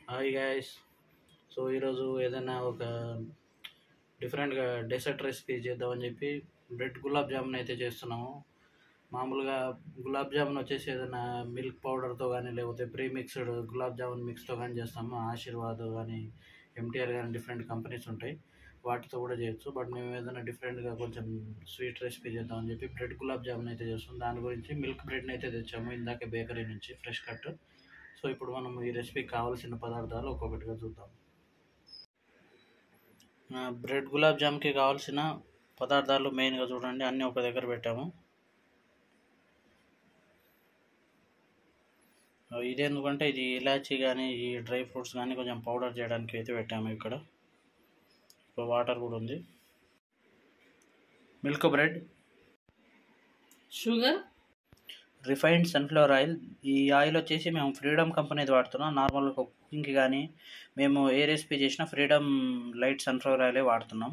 hi guys so ఈరోజు ఏదైనా ఒక డిఫరెంట్గా డెసర్ట్ రెసిపీ చేద్దామని చెప్పి బ్రెడ్ గులాబ్ జామున్ అయితే చేస్తున్నాము మామూలుగా గులాబ్ జామున్ వచ్చేసి ఏదైనా మిల్క్ పౌడర్తో కానీ లేకపోతే ప్రీ మిక్స్డ్ గులాబ్ జామున్ మిక్స్తో కానీ చేస్తాము ఆశీర్వాద్ కానీ ఎంటీఆర్ కానీ డిఫరెంట్ కంపెనీస్ ఉంటాయి వాటితో కూడా చేయొచ్చు బట్ మేము ఏదైనా డిఫరెంట్గా కొంచెం స్వీట్ రెసిపీ చేద్దామని చెప్పి బ్రెడ్ గులాబ్ జామున్ అయితే చేస్తాం దాని గురించి మిల్క్ బ్రెడ్ని అయితే తెచ్చాము ఇందాకే బేకరీ నుంచి ఫ్రెష్ కట్ సో ఇప్పుడు మనం ఈ రెసిపీకి కావాల్సిన పదార్థాలు ఒక్కొక్కటిగా చూద్దాం ఆ, బ్రెడ్ గులాబ్ జామ్కి కావాల్సిన పదార్థాలు మెయిన్గా చూడండి అన్నీ ఒక దగ్గర పెట్టాము ఆ, ఇది ఎందుకంటే ఇది ఇలాచీ కానీ ఈ డ్రై ఫ్రూట్స్ కానీ కొంచెం పౌడర్ చేయడానికి అయితే పెట్టాము ఇక్కడ ఇప్పుడు వాటర్ కూడా ఉంది milk bread sugar refined sunflower oil ఈ ఆయిల్ వచ్చేసి మేము ఫ్రీడమ్ కంపెనీది వాడుతున్నాం నార్మల్గా కుకింగ్కి కానీ మేము ఏ రెసిపీ చేసినా ఫ్రీడమ్ లైట్ సన్ఫ్లవర్ ఆయిలే వాడుతున్నాం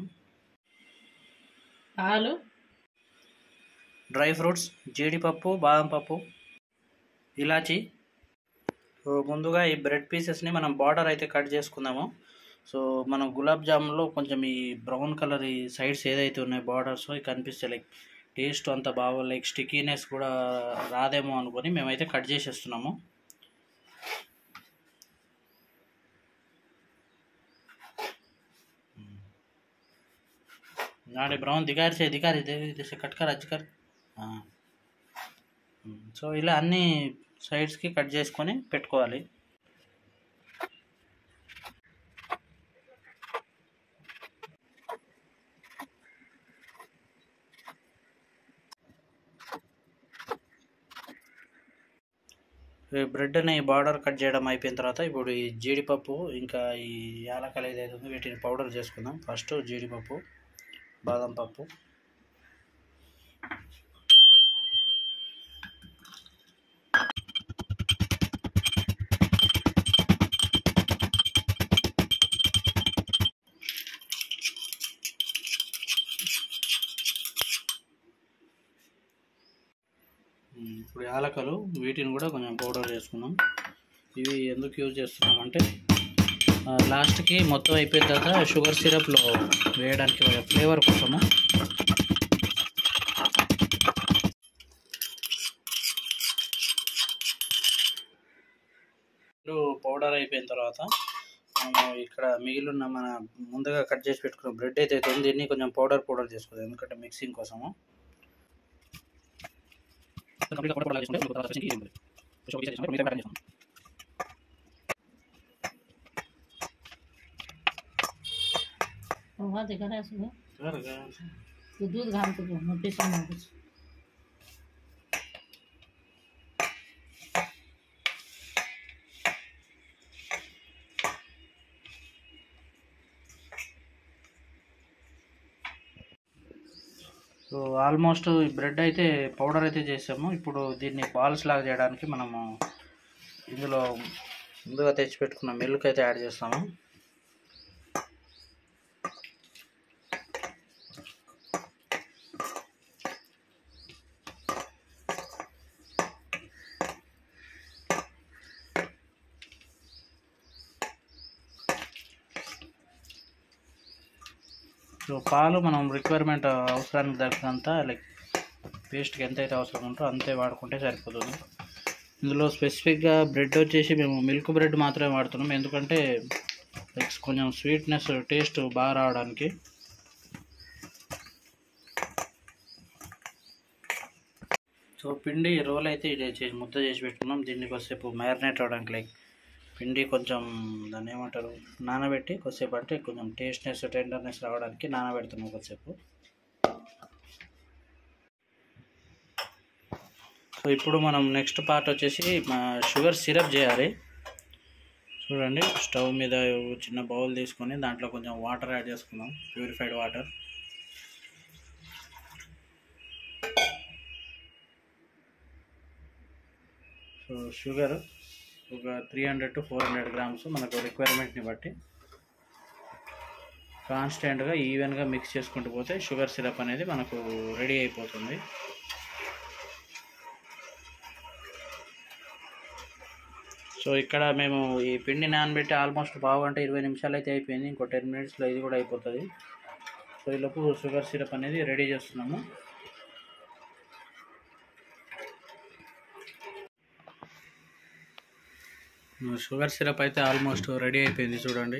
పాలు డ్రై ఫ్రూట్స్ జీడిపప్పు బాదం పప్పు ఇలాచి సో ముందుగా ఈ బ్రెడ్ పీసెస్ని మనం బార్డర్ అయితే కట్ చేసుకుందాము సో మనం గులాబ్ జామున్లో కొంచెం ఈ బ్రౌన్ కలర్ ఈ సైడ్స్ ఏదైతే ఉన్నాయో బార్డర్స్ అవి కనిపిస్తాయి లైక్ టేస్ట్ అంత బాగా లైక్ స్టికీనెస్ కూడా రాదేమో అనుకొని మేమైతే కట్ చేసేస్తున్నాము नाड़े ब्राउन दिखार से दिखार जैसे कट कर అచ్చు కర్ సో ఇలా అన్ని సైడ్స్కి కట్ చేసుకొని పెట్టుకోవాలి ఈ బ్రెడ్ అనే బార్డర్ కట్ చేయడం అయిపోయిన తర్వాత ఇప్పుడు ఈ జీడిపప్పు ఇంకా ఈ యాలకలు ఏదైతే ఉందో వీటిని పౌడర్ చేసుకుందాం ఫస్ట్ జీడిపప్పు బాదం పప్పు ఉమ్, ఇప్పుడు యాలకలు వీటిని కూడా కొంచెం పౌడర్ చేసుకుందాం ఇవి ఎందుకు యూజ్ చేస్తున్నాం అంటే ఆ, లాస్ట్కి మొత్తం అయిపోయిన తర్వాత షుగర్ సిరప్లో వేయడానికి ఫ్లేవర్ కోసము ఇప్పుడు పౌడర్ అయిపోయిన తర్వాత మనం ఇక్కడ మిగిలిన మన ముందుగా కట్ చేసి పెట్టుకున్న బ్రెడ్ అయితే ఉంది దీన్ని కొంచెం పౌడర్ పౌడర్ చేసుకోవాలి ఎందుకంటే మిక్సింగ్ కోసము वहाँ देखा है सुबह तो दूध घाम के दो मैं पीछे में कुछ సో ఆల్మోస్ట్ ఈ బ్రెడ్ అయితే పౌడర్ అయితే చేసాము ఇప్పుడు దీన్ని బాల్స్ లాగా చేయడానికి మనము ఇందులో ముందుగా తెచ్చి పెట్టుకున్న మిల్క్ అయితే యాడ్ చేస్తాము సో పాలు మనం రిక్వైర్మెంట్ అవసరానికి తగ్గంత లైక్ పేస్ట్కి ఎంత అయితే అవసరం ఉంటో అంతే వాడుకుంటే సరిపోతుంది ఇందులో స్పెసిఫిక్గా బ్రెడ్ వచ్చేసి మేము మిల్క్ బ్రెడ్ మాత్రమే వాడుతున్నాం ఎందుకంటే లైక్ కొంచెం స్వీట్నెస్ టేస్ట్ బాగా రావడానికి సో పిండి రోల్ అయితే ఇది చేసి ముద్ద చేసి పెట్టుకున్నాం దీన్ని కొద్దిసేపు మ్యారినేట్ అవ్వడానికి లైక్ పిండి కొంచెం దాన్ని ఏమంటారు నానబెట్టి కొద్దిసేపు అంటే కొంచెం టేస్ట్నెస్ టెండర్నెస్ రావడానికి నానబెడుతున్నాం కొద్దిసేపు సో ఇప్పుడు మనం నెక్స్ట్ పార్ట్ వచ్చేసి మా షుగర్ సిరప్ చేయాలి చూడండి స్టవ్ మీద చిన్న బౌల్ తీసుకొని దాంట్లో కొంచెం వాటర్ యాడ్ చేసుకుందాం ప్యూరిఫైడ్ వాటర్ సో షుగర్ ఒక three hundred to four hundred grams మనకు రిక్వైర్మెంట్ని బట్టి కాన్స్టెంట్గా ఈవెన్గా మిక్స్ చేసుకుంటూ పోతే షుగర్ సిరప్ అనేది మనకు రెడీ అయిపోతుంది సో సో ఇక్కడ మేము ఈ పిండి నానబెట్టి ఆల్మోస్ట్ పావు గంట ఇరవై నిమిషాలు అయితే అయిపోయింది ఇంకో టెన్ మినిట్స్లో ఇది కూడా అయిపోతుంది సో ఈలోపు షుగర్ సిరప్ అనేది రెడీ చేస్తున్నాము షుగర్ సిరప్ అయితే ఆల్మోస్ట్ రెడీ అయిపోయింది చూడండి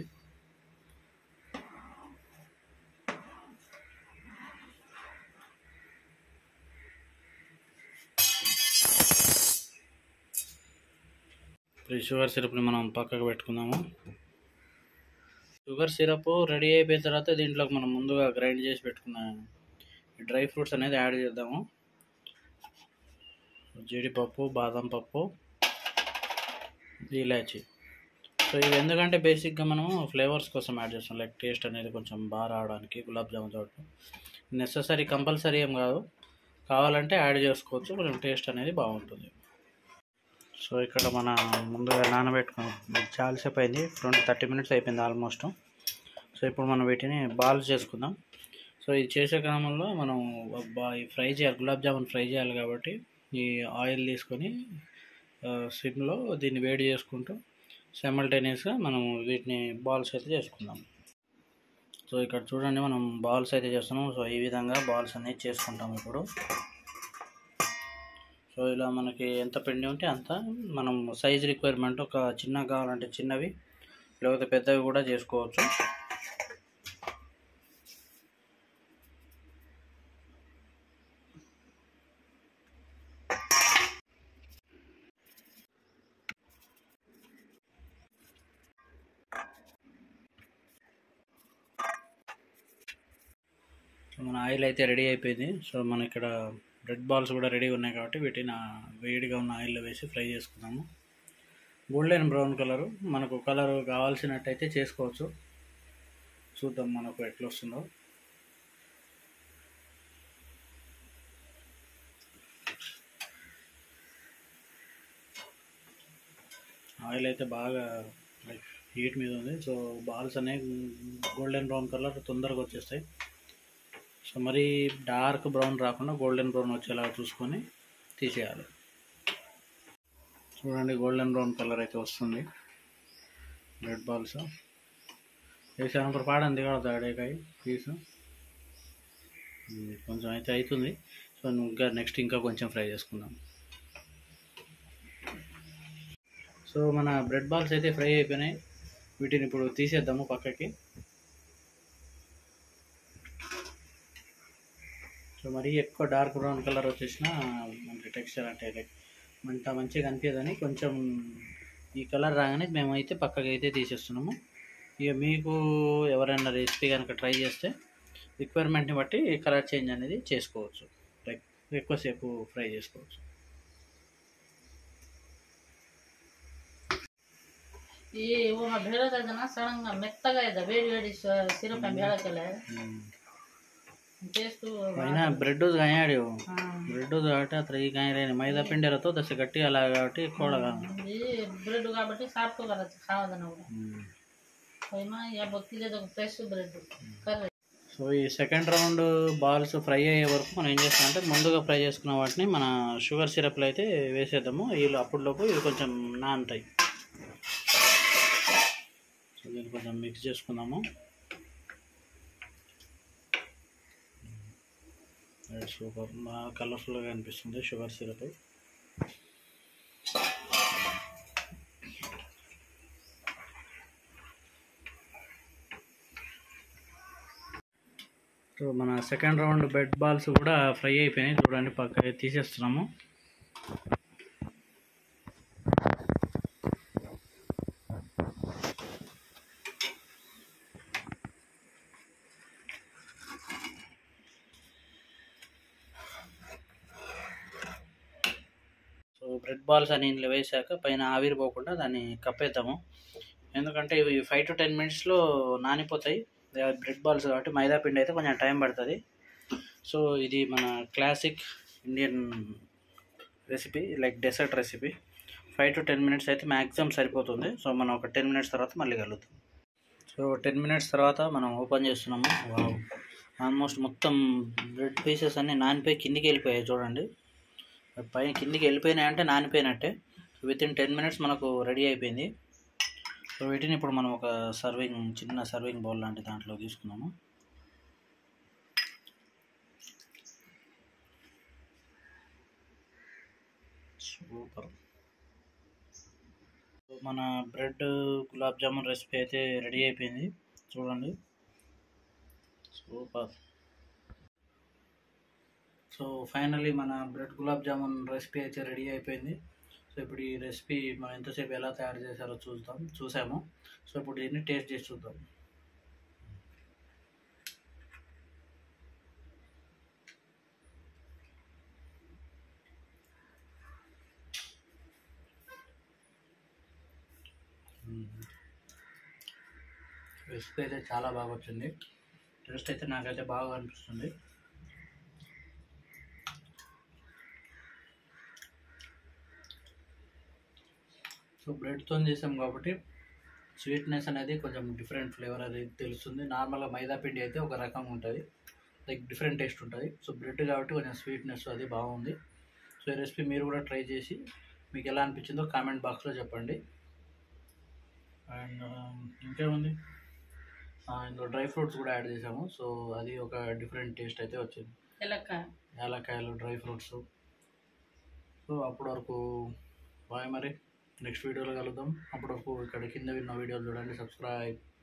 ఈ షుగర్ సిరప్ని మనం పక్కకు పెట్టుకుందాము షుగర్ సిరప్ రెడీ అయిపోయిన తర్వాత దీంట్లోకి మనం ముందుగా గ్రైండ్ చేసి పెట్టుకున్న డ్రై ఫ్రూట్స్ అనేది యాడ్ చేద్దాము జీడిపప్పు బాదం పప్పు ఇలాచి సో ఇవి ఎందుకంటే బేసిక్గా మనము ఫ్లేవర్స్ కోసం యాడ్ చేస్తాం లైక్ టేస్ట్ అనేది కొంచెం బాగా రావడానికి గులాబ్ జామున్ తోట నెససరీ కంపల్సరీ ఏం కాదు కావాలంటే యాడ్ చేసుకోవచ్చు కొంచెం టేస్ట్ అనేది బాగుంటుంది సో ఇక్కడ మన ముందుగా నానబెట్టుకున్నాం ఇది చాలాసేపు అయింది ట్వంటీ థర్టీ మినిట్స్ అయిపోయింది ఆల్మోస్ట్ సో ఇప్పుడు మనం వీటిని బాల్స్ చేసుకుందాం సో ఇది చేసే క్రమంలో మనం బా- ఈ ఫ్రై చేయాలి గులాబ్ జామున్ ఫ్రై చేయాలి కాబట్టి ఈ ఆయిల్ తీసుకొని సిమ్లో దీన్ని వేడి చేసుకుంటూ సైమల్టేనియస్గా మనం వీటిని బాల్స్ అయితే చేసుకుందాం సో ఇక్కడ చూడండి మనం బాల్స్ అయితే చేస్తున్నాం సో ఈ విధంగా బాల్స్ అనేది చేసుకుంటాం ఇప్పుడు సో ఇలా మనకి ఎంత పిండి ఉంటే అంత మనం సైజ్ రిక్వైర్మెంట్ ఒక చిన్న కావాలంటే చిన్నవి లేకపోతే పెద్దవి కూడా చేసుకోవచ్చు సో మన ఆయిల్ అయితే రెడీ అయిపోయింది సో మన ఇక్కడ బ్రెడ్ బాల్స్ కూడా రెడీ ఉన్నాయి కాబట్టి వీటిని ఆ వేడిగా ఉన్న ఆయిల్లో వేసి ఫ్రై చేసుకుందాము గోల్డెన్ బ్రౌన్ కలరు మనకు కలర్ కావాల్సినట్టయితే చేసుకోవచ్చు చూద్దాం మనకు ఎట్లా వస్తుందో ఆయిల్ అయితే బాగా లైక్ హీట్ మీద ఉంది సో బాల్స్ అనేవి గోల్డెన్ బ్రౌన్ కలర్ తొందరగా వచ్చేస్తాయి సో మరి డార్క్ బ్రౌన్ రాకుండా గోల్డెన్ బ్రౌన్ వచ్చేలా చూసుకొని తీసేయాలి చూడండి గోల్డెన్ బ్రౌన్ కలర్ అయితే వస్తుంది రెడ్ బాల్స్ వేసాను ఇప్పుడు పాడండి కూడా దాడేకాయ పీస్ కొంచెం అయితే అవుతుంది సో ఇంకా నెక్స్ట్ ఇంకా కొంచెం ఫ్రై చేసుకుందాం సో మన బ్రెడ్ బాల్స్ అయితే ఫ్రై అయిపోయినాయి వీటిని ఇప్పుడు తీసేద్దాము పక్కకి సో మరీ ఎక్కువ డార్క్ బ్రౌన్ కలర్ వచ్చేసిన మనకి టెక్స్చర్ అంటే లైక్ మంట మంచిగా కనిపించదని కొంచెం ఈ కలర్ రాగానే మేమైతే పక్కకి అయితే తీసేస్తున్నాము ఇక మీకు ఎవరైనా రెసిపీ కనుక ట్రై చేస్తే రిక్వైర్మెంట్ని బట్టి కలర్ చేంజ్ అనేది చేసుకోవచ్చు లైక్ ఎక్కువసేపు ఫ్రై చేసుకోవచ్చు ಈ ಇವಾಗ ಬೇಡದನ್ನ ಸಡನ್ ಮೆತ್ತಗಾಯ್ದ ಬೇಡಿ ಬೇಡಿ ಸಿರಪ್ ಬೇಳಕಲ್ಲ ಟೇಸ್ಟ್ అయినా బ్రెడ్ కాయాడు బ్రెడ్ కాబట్టి అతను ఈ కాయలేని మైదా పిండిలతో దశ గట్టి అలా కాబట్టి కూడగా ఈ బ్రెడ్ కాబట్టి సాఫ్ట్ కదా కావదన్న కూడా అయినా యా బొత్తిలేదు ఫ్రెష్ బ్రెడ్ కర్రీ సో ఈ సెకండ్ రౌండ్ బాల్స్ ఫ్రై అయ్యే వరకు మనం ఏం చేస్తాం అంటే ముందుగా ఫ్రై చేసుకున్న వాటిని మన షుగర్ సిరప్లో అయితే వేసేద్దాము వీళ్ళు అప్పటిలోపు ఇవి కొంచెం నానుతాయి సో దీన్ని కొంచెం మిక్స్ చేసుకుందాము సూపర్ బాగా కలర్ఫుల్గా అనిపిస్తుంది షుగర్ సిరప్ సో మన సెకండ్ రౌండ్ బెడ్ బాల్స్ కూడా ఫ్రై అయిపోయినాయి చూడండి పక్క తీసేస్తున్నాము సో బ్రెడ్ బాల్స్ అని ఇందులో వేసాక పైన ఆవిరి పోకుండా దాన్ని కప్పేద్దాము ఎందుకంటే ఇవి ఫైవ్ టు టెన్ మినిట్స్లో నానిపోతాయి బ్రెడ్ బాల్స్ కాబట్టి మైదా పిండి అయితే కొంచెం టైం పడుతుంది సో ఇది మన classic Indian recipe like dessert recipe five to ten minutes అయితే మ్యాక్సిమం సరిపోతుంది సో మనం ఒక టెన్ మినిట్స్ తర్వాత మళ్ళీ కలుగుతాం సో టెన్ మినిట్స్ తర్వాత మనం ఓపెన్ చేస్తున్నాము వావ్ ఆల్మోస్ట్ మొత్తం బ్రెడ్ పీసెస్ అన్నీ నానిపోయి కిందికి వెళ్ళిపోయాయి చూడండి పైన కిందికి వెళ్ళిపోయినాయి అంటే నానిపోయినట్టే విత్ ఇన్ టెన్ మినిట్స్ మనకు రెడీ అయిపోయింది సో వీటిని ఇప్పుడు మనం ఒక సర్వింగ్ చిన్న సర్వింగ్ బౌల్ లాంటి దాంట్లో తీసుకున్నాము సూపర్ మన బ్రెడ్ గులాబ్ జామున్ రెసిపీ అయితే రెడీ అయిపోయింది చూడండి సూపర్ సో ఫైనలీ మన బ్రెడ్ గులాబ్ జామున్ రెసిపీ అయితే రెడీ అయిపోయింది సో ఇప్పుడు ఈ రెసిపీ మనం ఎంతసేపు ఎలా తయారు చేశారో చూద్దాం చూసాము సో ఇప్పుడు దీన్ని టేస్ట్ చేసి చూద్దాం రెసిపీ అయితే చాలా బాగా వచ్చింది టేస్ట్ అయితే నాకైతే బాగా అనిపిస్తుంది సో బ్రెడ్తో చేసాం కాబట్టి స్వీట్నెస్ అనేది కొంచెం డిఫరెంట్ ఫ్లేవర్ అది తెలుస్తుంది నార్మల్గా మైదా పిండి అయితే ఒక రకంగా ఉంటుంది లైక్ డిఫరెంట్ టేస్ట్ ఉంటుంది సో బ్రెడ్ కాబట్టి కొంచెం స్వీట్నెస్ అది బాగుంది సో ఈ రెసిపీ మీరు కూడా ట్రై చేసి మీకు ఎలా అనిపించిందో కామెంట్ బాక్స్లో చెప్పండి అండ్ ఇంకేముంది ఆ, ఇందులో డ్రై ఫ్రూట్స్ కూడా యాడ్ చేసాము సో అది ఒక డిఫరెంట్ టేస్ట్ అయితే వచ్చింది ఎలక్కాయ యాలక్కాయలు డ్రై ఫ్రూట్స్ సో అప్పటి వరకు బాయ్ మరి నెక్స్ట్ వీడియోలో కలుద్దాం అప్పటి వరకు ఇక్కడ కింద విన్న వీడియోలు చూడండి సబ్స్క్రైబ్